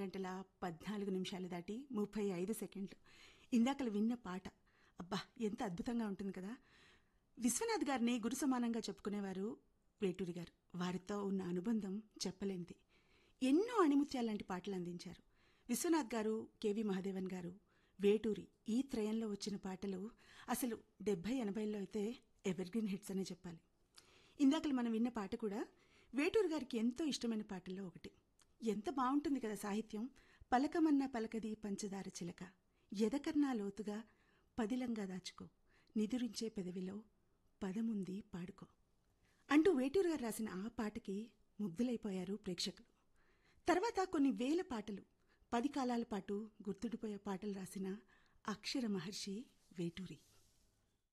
గంటల పద్నాలుగు నిమిషాలు దాటి ముప్పై ఐదు సెకండ్లు ఇందాకలు విన్న పాట అబ్బా ఎంత అద్భుతంగా ఉంటుంది కదా విశ్వనాథ్ గారిని గురు సమానంగా చెప్పుకునేవారు వేటూరి గారు వారితో ఉన్న అనుబంధం చెప్పలేనిది ఎన్నో అణిముత్యాలాంటి పాటలు అందించారు విశ్వనాథ్ గారు కెవి మహాదేవన్ గారు వేటూరి ఈ త్రయంలో వచ్చిన పాటలు అసలు డెబ్బై ఎనభైలో అయితే ఎవర్గ్రీన్ హిట్స్ అనే చెప్పాలి ఇందాకలు మనం విన్న పాట కూడా వేటూరు గారికి ఎంతో ఇష్టమైన పాటల్లో ఒకటి ఎంత బాగుంటుంది కదా సాహిత్యం పలకమన్న పలకది పంచదార చిలక ఎదకర్నా లోతుగా పదిలంగా దాచుకో నిదురించే పెదవిలో పదముంది పాడుకో అంటూ వేటూరు గారు రాసిన ఆ పాటకి ముగ్ధులైపోయారు ప్రేక్షకులు తర్వాత కొన్ని వేల పాటలు పది కాలాల పాటు గుర్తుండిపోయే పాటలు రాసిన అక్షర మహర్షి వేటూరి